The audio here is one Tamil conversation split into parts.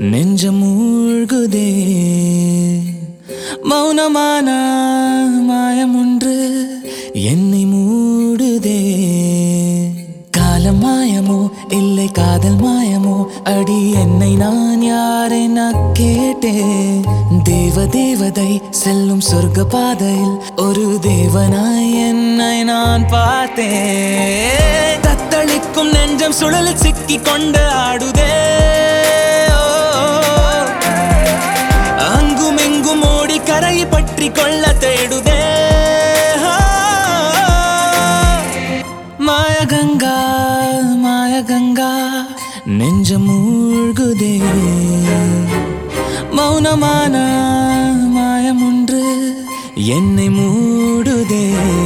நெஞ்சம் மூழ்குதே மௌனமான மாயம் ஒன்று என்னை மூடுதே காலம் மாயமோ இல்லை காதல் மாயமோ அடி என்னை நான் யாரென கேட்டேன் தேவ தேவதை செல்லும் சொர்க்க பாதையில் ஒரு தேவனாய் என்னை நான் பார்த்தேன் தத்தளிக்கும் நெஞ்சம் சுழலில் சிக்கி கொண்டு ஆடுதே ஓ, அங்கும் இங்கும் ஓடி கரையை பற்றி கொள்ள தேடுதே ஆ, மாயகங்கா மாயகங்கா நெஞ்சம் மூழ்குதே மௌனமான மாயம் ஒன்று என்னை மூடுதே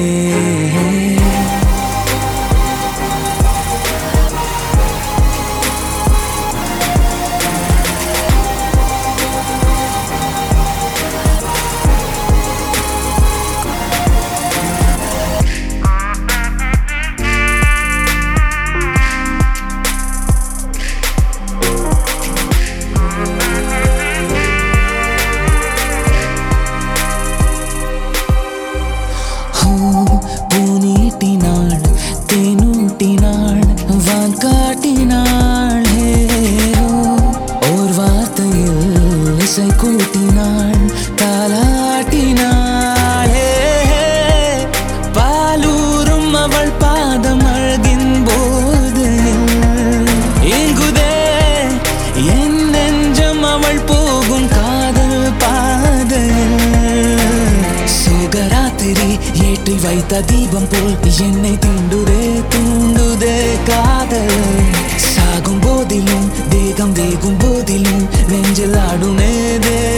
ஹூ, பூநீட்டினாள் தேனூட்டினாள் வான் காட்டினாள் ஹே, ஓ, ஓர் வார்த்தையில் இசை கூட்டினாள் தாலாட்டினாள் ஹே, ஹே. பாலூரும் அவள் பாதம் அழகின் போது ஏங்குதே என் நெஞ்சம் அவள் போகும் காதல் பாதையில் சுகராத்திரி ஏற்றி வைத்த தீபம் போல் என்னை தீண்டுதே தூண்டுதே காதல் சாகும் போதிலும் தேகம் வேகும் போதிலும் நெஞ்சில் ஆடுமே